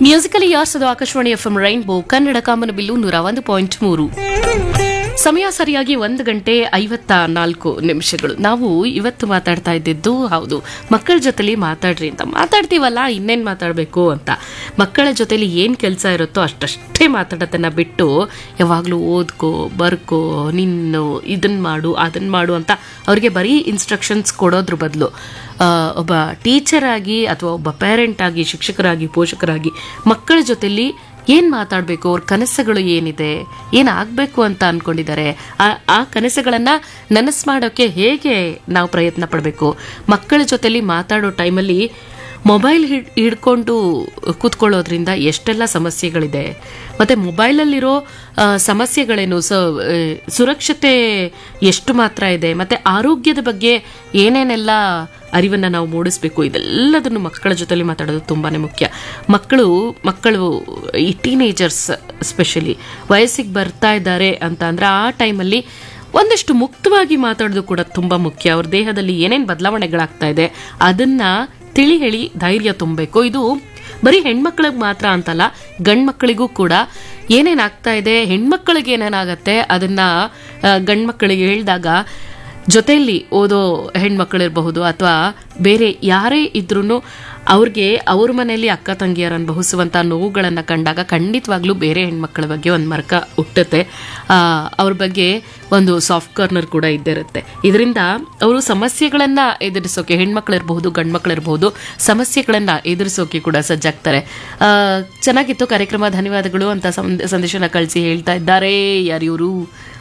musically ಯಾರ್ಸದು Akashvani FM rainbow Kannada ಕಾಮನಬಿಲ್ಲು ನೂರ ಒಂದು ಪಾಯಿಂಟ್ ಮೂರು ಸಮಯ ಸರಿಯಾಗಿ ಒಂದು ಗಂಟೆ ಐವತ್ತ ನಾಲ್ಕು ನಿಮಿಷಗಳು ನಾವು ಇವತ್ತು ಮಾತಾಡ್ತಾ ಇದ್ದಿದ್ದು ಹೌದು ಮಕ್ಕಳ ಜೊತೆಲಿ ಮಾತಾಡ್ರಿ ಅಂತ ಮಾತಾಡ್ತೀವಲ್ಲ ಇನ್ನೇನು ಮಾತಾಡಬೇಕು ಅಂತ ಮಕ್ಕಳ ಜೊತೆಲಿ ಏನು ಕೆಲಸ ಇರುತ್ತೋ ಅಷ್ಟಷ್ಟೇ ಮಾತಾಡೋದನ್ನ ಬಿಟ್ಟು ಯಾವಾಗಲೂ ಓದ್ಕೋ ಬರ್ಕೋ ನಿನ್ನು ಇದನ್ನ ಮಾಡು ಅದನ್ನ ಮಾಡು ಅಂತ ಅವ್ರಿಗೆ ಬರೀ ಇನ್ಸ್ಟ್ರಕ್ಷನ್ಸ್ ಕೊಡೋದ್ರ ಬದಲು ಒಬ್ಬ ಟೀಚರ್ ಆಗಿ ಅಥವಾ ಒಬ್ಬ ಪೇರೆಂಟ್ ಆಗಿ ಶಿಕ್ಷಕರಾಗಿ ಪೋಷಕರಾಗಿ ಮಕ್ಕಳ ಜೊತೆಲಿ ಏನು ಮಾತಾಡಬೇಕು ಅವ್ರ ಕನಸುಗಳು ಏನಿದೆ ಏನಾಗಬೇಕು ಅಂತ ಅಂದ್ಕೊಂಡಿದ್ದಾರೆ ಆ ಆ ಕನಸುಗಳನ್ನು ನನಸು ಮಾಡೋಕ್ಕೆ ಹೇಗೆ ನಾವು ಪ್ರಯತ್ನ ಪಡಬೇಕು ಮಕ್ಕಳ ಜೊತೆಲಿ ಮಾತಾಡೋ ಟೈಮಲ್ಲಿ ಮೊಬೈಲ್ ಹಿಡ್ ಹಿಡ್ಕೊಂಡು ಕೂತ್ಕೊಳ್ಳೋದ್ರಿಂದ ಎಷ್ಟೆಲ್ಲ ಸಮಸ್ಯೆಗಳಿದೆ ಮತ್ತು ಮೊಬೈಲಲ್ಲಿರೋ ಆ, ಸಮಸ್ಯೆಗಳೇನು ಸ ಆ, ಸುರಕ್ಷತೆ ಎಷ್ಟು ಮಾತ್ರ ಇದೆ ಮತ್ತು ಆರೋಗ್ಯದ ಬಗ್ಗೆ ಏನೇನೆಲ್ಲ ಅರಿವನ್ನು ನಾವು ಮೂಡಿಸ್ಬೇಕು ಇದೆಲ್ಲದನ್ನು ಮಕ್ಕಳ ಜೊತೆಲಿ ಮಾತಾಡೋದು ತುಂಬಾ ಮುಖ್ಯ ಮಕ್ಕಳು ಮಕ್ಕಳು ಈ ಟೀನೇಜರ್ಸ್ ಸ್ಪೆಷಲಿ ವಯಸ್ಸಿಗೆ ಬರ್ತಾ ಇದ್ದಾರೆ ಅಂತ ಅಂದರೆ ಆ ಟೈಮಲ್ಲಿ ಒಂದಷ್ಟು ಮುಕ್ತವಾಗಿ ಮಾತಾಡೋದು ಕೂಡ ತುಂಬ ಮುಖ್ಯ ಅವ್ರ ದೇಹದಲ್ಲಿ ಏನೇನು ಬದಲಾವಣೆಗಳಾಗ್ತಾ ಇದೆ ಅದನ್ನು ತಿಳಿ ಹೇಳಿ ಧೈರ್ಯ ತುಂಬಬೇಕು ಇದು ಬರೀ ಹೆಣ್ಮಕ್ಳಿಗೆ ಮಾತ್ರ ಅಂತಲ್ಲ ಗಂಡ್ಮಕ್ಳಿಗೂ ಕೂಡ ಏನೇನಾಗ್ತಾ ಇದೆ ಹೆಣ್ಮಕ್ಳಿಗೆ ಏನೇನಾಗತ್ತೆ ಅದನ್ನ ಗಂಡ್ಮಕ್ಳಿಗೆ ಹೇಳಿದಾಗ ಜೊತೆಯಲ್ಲಿ ಓದೋ ಹೆಣ್ಮಕ್ಳಿರಬಹುದು ಅಥವಾ ಬೇರೆ ಯಾರೇ ಇದ್ರೂ ಅವ್ರಿಗೆ ಅವ್ರ ಮನೆಯಲ್ಲಿ ಅಕ್ಕ ತಂಗಿಯರು ಅನುಭವಿಸುವಂಥ ನೋವುಗಳನ್ನು ಕಂಡಾಗ ಖಂಡಿತವಾಗ್ಲೂ ಬೇರೆ ಹೆಣ್ಮಕ್ಳ ಬಗ್ಗೆ ಒಂದು ಮರ್ಕ ಹುಟ್ಟುತ್ತೆ ಆ, ಅವ್ರ ಬಗ್ಗೆ ಒಂದು ಸಾಫ್ಟ್ ಕಾರ್ನರ್ ಕೂಡ ಇದ್ದೇ ಇರುತ್ತೆ ಇದರಿಂದ ಅವರು ಸಮಸ್ಯೆಗಳನ್ನು ಎದುರಿಸೋಕೆ ಹೆಣ್ಮಕ್ಳಿರ್ಬಹುದು ಗಂಡ್ಮಕ್ಳಿರ್ಬಹುದು ಸಮಸ್ಯೆಗಳನ್ನು ಎದುರಿಸೋಕೆ ಕೂಡ ಸಜ್ಜಾಗ್ತಾರೆ ಆ, ಚೆನ್ನಾಗಿತ್ತು ಕಾರ್ಯಕ್ರಮ ಧನ್ಯವಾದಗಳು ಅಂತ ಸಂದೇಶನ ಕಳಿಸಿ ಹೇಳ್ತಾ ಇದ್ದಾರೆ ಯಾರಿವರು